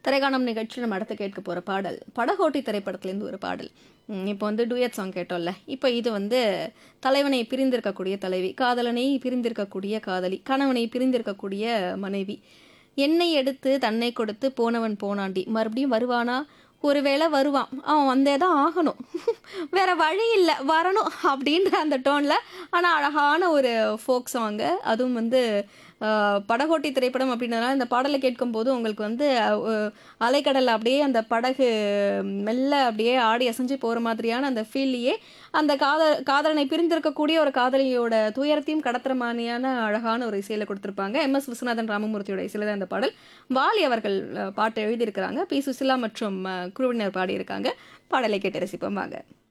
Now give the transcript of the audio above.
திரைக்காணம் நிகழ்ச்சியில் நம்ம அடுத்து கேட்க போகிற பாடல் படகோட்டி திரைப்படத்துலேருந்து ஒரு பாடல் ம், இப்போ வந்து டூயட் சாங் கேட்டோம்ல இப்போ இது வந்து தலைவனை பிரிந்திருக்கக்கூடிய தலைவி காதலனை பிரிந்திருக்கக்கூடிய காதலி கணவனை பிரிந்திருக்கக்கூடிய மனைவி என்னை எடுத்து தன்னை கொடுத்து போனவன் போனாண்டி மறுபடியும் வருவானா ஒருவேளை வருவான் அவன் வந்தே தான் ஆகணும் வேற வழி இல்லை வரணும் அப்படின்ற அந்த டோனில் ஆனால் அழகான ஒரு ஃபோக் சாங்கு அதுவும் வந்து ஆஹ், படகோட்டி திரைப்படம் அப்படின்றதுனால இந்த பாடலை கேட்கும்போது உங்களுக்கு வந்து அஹ், அலைக்கடல் அப்படியே அந்த படகு மெல்ல அப்படியே ஆடி அசைஞ்சு போகிற மாதிரியான அந்த ஃபீல்லையே அந்த காதல் காதலனை பிரிந்திருக்கக்கூடிய ஒரு காதலியோட துயரத்தையும் கடத்துற மாதிரியான அழகான ஒரு இசையில் கொடுத்துருப்பாங்க எம் எஸ் விஸ்வநாதன் ராமமூர்த்தியோட இசையில் தான் இந்த பாடல் வாலி அவர்கள் அஹ், பாட்டு எழுதியிருக்கிறாங்க பி சுசிலா மற்றும் அஹ், குழுவினர் பாடியிருக்காங்க பாடலை கேட்டு ரசிப்போம் வாங்க